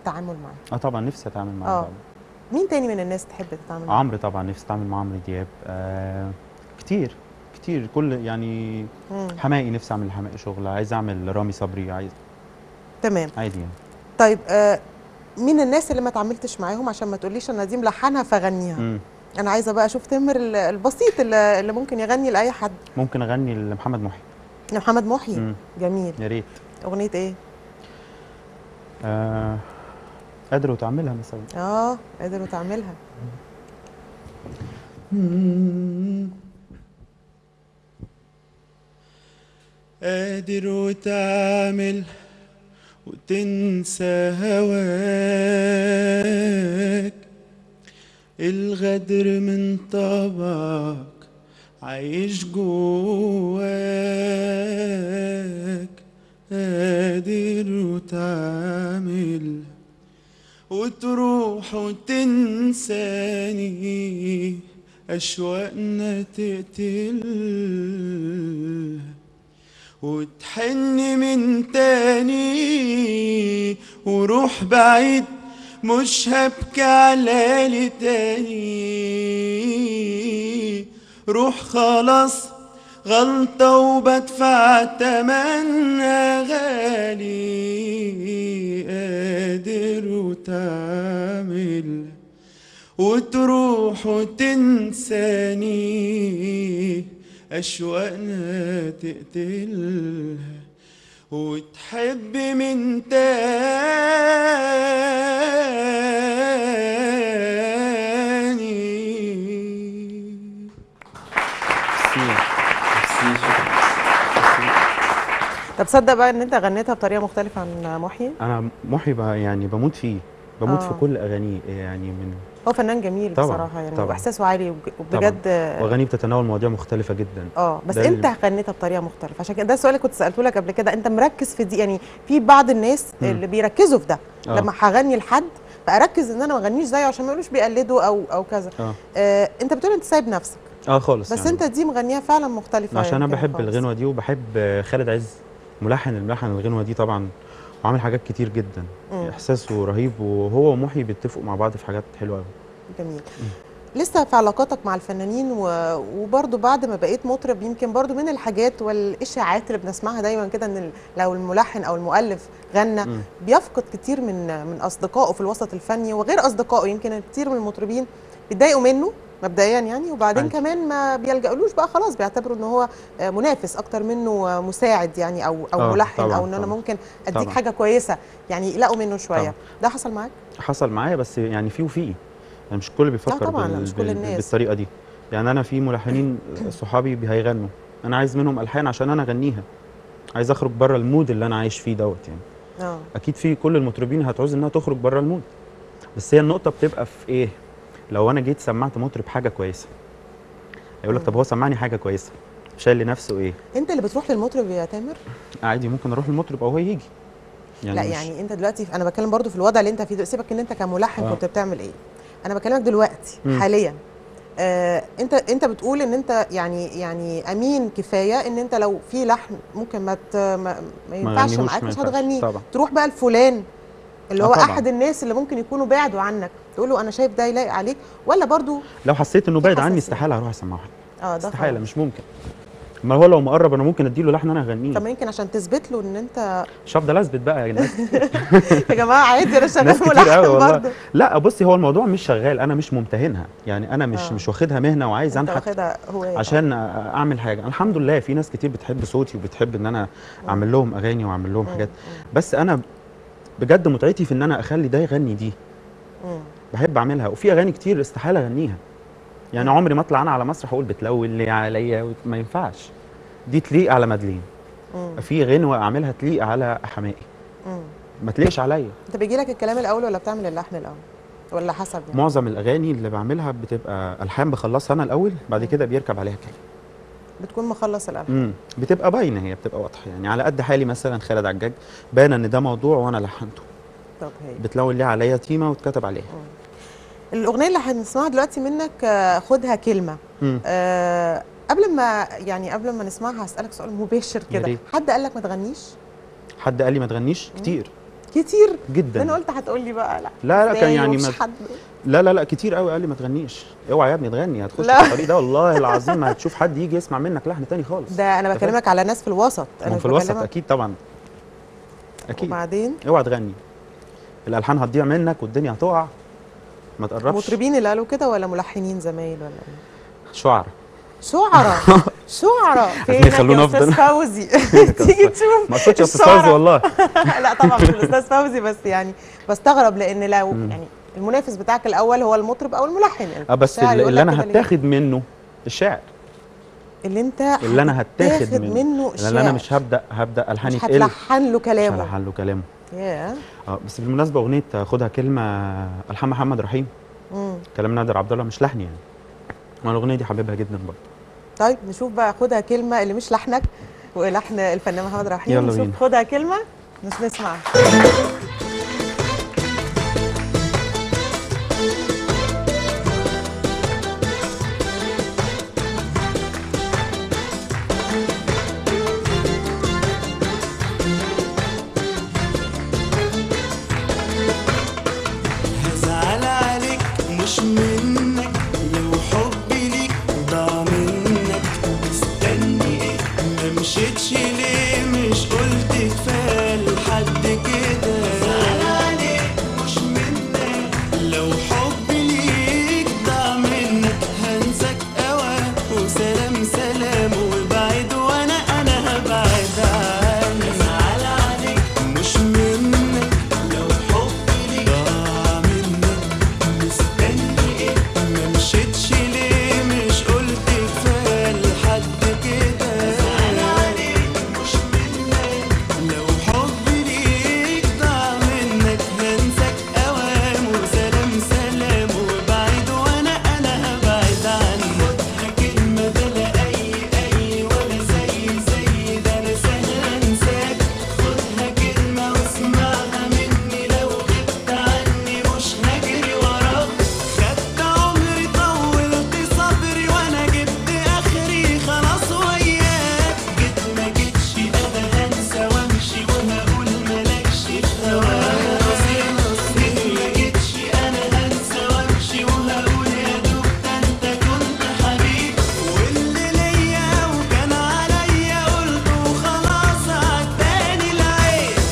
التعامل معاه اه طبعا نفسي اتعامل معاه آه. طبعا مين تاني من الناس تحب تتعامل معاه عمرو طبعا نفسي اتعامل مع عمرو دياب آه كتير كتير كل يعني مم. حماقي نفسي اعمل حماقي شغل عايز اعمل رامي صبري عايز تمام عادي يعني طيب آه مين الناس اللي ما اتعاملتش معاهم عشان ما تقوليش انا دي ملحنها فغنيها مم. انا عايزه بقى اشوف تامر ال- البسيط اللي, اللي ممكن يغني لاي حد ممكن اغني لمحمد محي محمد محي مم. جميل يا ريت اغنيه ايه آه قادر وتعملها مثلا اه قادر تعملها قادر وتعمل وتنسى هواك الغدر من طبعك عايش جواك قادر وتعمل وتروح وتنساني أشواقنا تقتل وتحن من تاني وروح بعيد مش هبكي على لي تاني روح خلاص غلطة وبدفع تمنى غالي قادر وتعمل وتروح وتنساني أشواقنا تقتلها وتحب من تاني طب صدق بقى ان انت غنيتها بطريقه مختلفه عن محيي انا محي بقى يعني بموت فيه بموت آه. في كل اغانيه يعني من هو فنان جميل طبعاً، بصراحه يعني طبعاً. واحساسه عالي وبج- وبجد واغانيه بتتناول مواضيع مختلفه جدا اه بس ده انت اللي- غنيتها بطريقه مختلفه عشان كده ده السؤال اللي كنت سالته لك قبل كده انت مركز في دي يعني في بعض الناس مم. اللي بيركزوا في ده آه. لما هغني لحد فاركز ان انا ما اغنيش زيه عشان ما يقولوش بيقلدوا او او كذا اه آه انت بتقول انت سايب نفسك اه خالص بس يعني. انت دي مغنيها فعلا مختلفه عشان انا يمكن بحب خالص. الغنوه دي وبحب خالد عز ملحن الملحن الغنوه دي طبعا وعامل حاجات كتير جدا مم. احساسه رهيب وهو ومحي بيتفقوا مع بعض في حاجات حلوه قوي جميل لسه في علاقاتك مع الفنانين و... وبرضه بعد ما بقيت مطرب يمكن برضه من الحاجات والاشاعات اللي بنسمعها دايما كده ان ال- لو الملحن او المؤلف غنى مم. بيفقد كتير من من اصدقائه في الوسط الفني وغير اصدقائه يمكن كتير من المطربين بيتضايقوا منه مبدئيا يعني وبعدين عادي. كمان ما بيلجألوش بقى خلاص بيعتبروا ان هو آه، منافس اكتر منه آه، مساعد يعني او او آه، ملحن طبعاً، او ان انا طبعاً. ممكن اديك طبعاً. حاجه كويسه يعني يلاقوا منه شويه طبعاً. ده حصل معاك حصل معايا بس يعني في وفي يعني مش الكل بيفكر طبعاً، لا، بال... مش كل بال... الناس. بالطريقه دي يعني انا في ملحنين صحابي بي- هيغنوا انا عايز منهم الحان عشان انا اغنيها عايز اخرج بره المود اللي انا عايش فيه دوت يعني اه اكيد في كل المطربين هتعوز انها تخرج بره المود بس هي النقطه بتبقى في ايه لو انا جيت سمعت مطرب حاجه كويسه يقول لك مم. طب هو سمعني حاجه كويسه شايل لنفسه ايه انت اللي بتروح للمطرب يا تامر عادي ممكن اروح المطرب او هو يجي لا مش- يعني انت دلوقتي انا بتكلم برضو في الوضع اللي انت فيه ده سيبك ان انت كملحن آه. كنت بتعمل ايه انا بكلمك دلوقتي مم. حاليا آه انت انت بتقول ان انت يعني يعني امين كفايه ان انت لو في لحن ممكن ما ت- ما, ما ينفعش غنيهوش، معاك ما مش ينفعش. هتغنيه طبعا تروح بقى لفلان اللي آه هو طبعاً. احد الناس اللي ممكن يكونوا بعدوا عنك تقول له انا شايف ده يلايق عليك ولا برضو لو حسيت انه في بعيد عني حساسية. استحاله هروح اسمعه حاجه اه ده استحاله خلاص. مش ممكن ما هو لو مقرب انا ممكن اديله لحن انا اغنيه طب ما يمكن عشان تثبت له ان انت مش هفضل اثبت بقى يا ناس يا جماعه عادي انا شغال ناس كتير ملحن قوي والله. برضه لا بصي هو الموضوع مش شغال انا مش ممتهنها يعني انا مش آه. مش واخدها مهنه وعايز انت انحت واخدها هوايه عشان اعمل حاجه الحمد لله في ناس كتير بتحب صوتي وبتحب ان انا اعمل لهم اغاني واعمل لهم مم. حاجات بس انا بجد متعتي في ان انا اخلي ده يغني دي مم. بحب اعملها وفي اغاني كتير استحاله اغنيها يعني مم. عمري ما اطلع انا على مسرح اقول بتلوي اللي عليا وت- ما ينفعش دي تليق على مدلين مم. في غنوه اعملها تليق على حمائي مم. ما تليقش عليا انت بيجي لك الكلام الاول ولا بتعمل اللحن الاول ولا حسب يعني معظم الاغاني اللي بعملها بتبقى الحان بخلصها انا الاول بعد كده بيركب عليها كلام بتكون مخلص الالحان امم بتبقى باينه هي بتبقى واضحه يعني على قد حالي مثلا خالد عجاج بان ان ده موضوع وانا لحنته طب هي بتلون ليه عليا تيمه واتكتب عليها الاغنيه اللي هنسمعها دلوقتي منك آه، خدها كلمه امم أه قبل ما يعني قبل ما نسمعها هسالك سؤال مباشر يا كده ريت. حد قال لك ما تغنيش حد قال لي ما تغنيش كتير كتير ده جدا انا قلت هتقول لي بقى لا لا لا كان إزاي يعني ومفيش ما حد لا لا لا كتير قوي قال لي ما تغنيش اوعى يا ابني تغني هتخش لا. في الطريق ده والله العظيم ما هتشوف حد يجي يسمع منك لحن تاني خالص ده انا أنت فاهم؟ بكلمك على ناس في الوسط ما انا هو مش في الوسط بكلمك- اكيد طبعا اكيد وبعدين اوعى تغني الالحان هتضيع منك والدنيا هتقع ما تقربش مطربين اللي قالوا كده ولا ملحنين زمايل ولا ايه؟ شعر شعراء شعراء فينك يخلونا يا استاذ أفضل. فوزي تيجي تشوف ما اقصدش يا استاذ الشعراء. فوزي والله لا طبعا مش الاستاذ فوزي بس يعني بستغرب لان لو مم. يعني المنافس بتاعك الاول هو المطرب او الملحن يعني اه بس الشاعر اللي, يقول اللي لك انا كده ليه؟ هتاخد منه الشعر اللي انت اللي انا هتاخد هتاخد منه منه لان انا الشعر. مش هبدا هبدا الحاني مش تقل هتلحن له مش كلامه هلحن له كلامه ياه اه بس بالمناسبه اغنيه خدها كلمه الحان محمد رحيم مم. كلام نادر عبد الله مش لحن يعني انا الاغنيه دي حبيبها جدا برضه طيب نشوف بقى خدها كلمه اللي مش لحنك ولحن الفنان محمد رحيم يلا نشوف بينا. خدها كلمه مش نسمع هزعل عليك مش منك لو حبي ليك ضاع منك مستني ايه ما مشيتش ليه مش قلت كفايه لحد كده هزعل عليك مش منك لو حبي ليك ضاع منك هنساك اوام وسلام سلام وبعد وانا انا هبعد عنك هزعل عليك مش منك لو حبي ليك ضاع منك مستني ايه ما مشيتش ليه مش قلت كفايه لحد كده زعل عليك مش منك لو حبي ليك ضاع منك هنساك اوام وسلام سلام وبعيد وانا انا هبعد عنك خدها كلمه بلا اي اي ولا زي زي ده انا سهل انساك خدها كلمه واسمعها مني لو غبت عني مش هجري وراك خدت عمري طولت صبري وانا جبت اخري خلاص وياك جيت ما جيتش انا هنسى وامشي وهقول مالكش في هواك جيت ما جيتش انا هنسى وامشي وهقول يا دوب ده انت كنت حبيب واللي ليا وكان عليا قلته وخلاص عداني العيب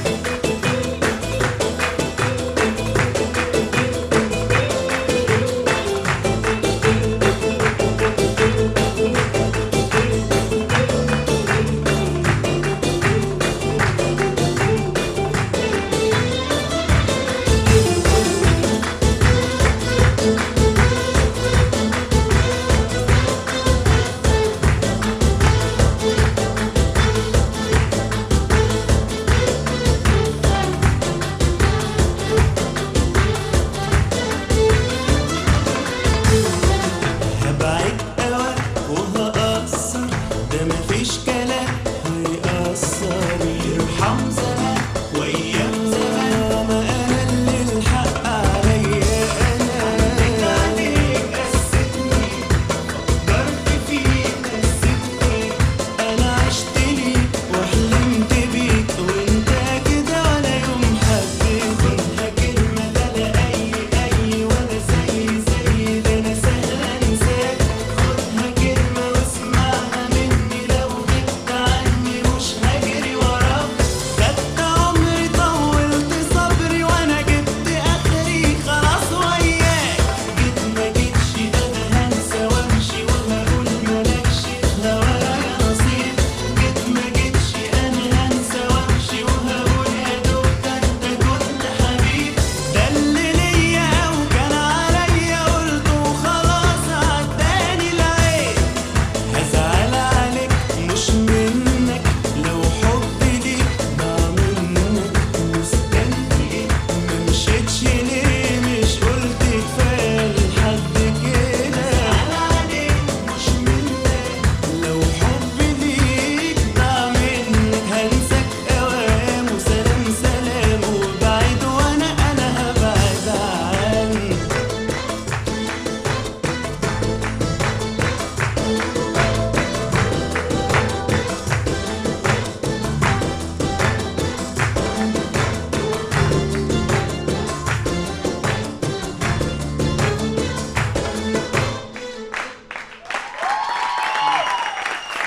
هبعد أوقات وهقصر ده مفيش كلام هيأثر يرحم زمان وأيام زمان ما أنا اللي الحق عليا أنا عليك قستني فكرت فيك نسيتني أنا عشت ليك وحلمت بيك وأنت كده ولا يوم حبيت خدها كلمة ده لا أي أي ولا زي زي ده أنا سهل أنساك خدها كلمة واسمعها مني لو غبت عني مش هجري وراك خدت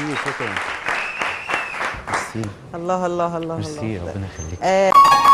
شكرا ميرسي الله الله الله ميرسي الله ربنا يخليك آه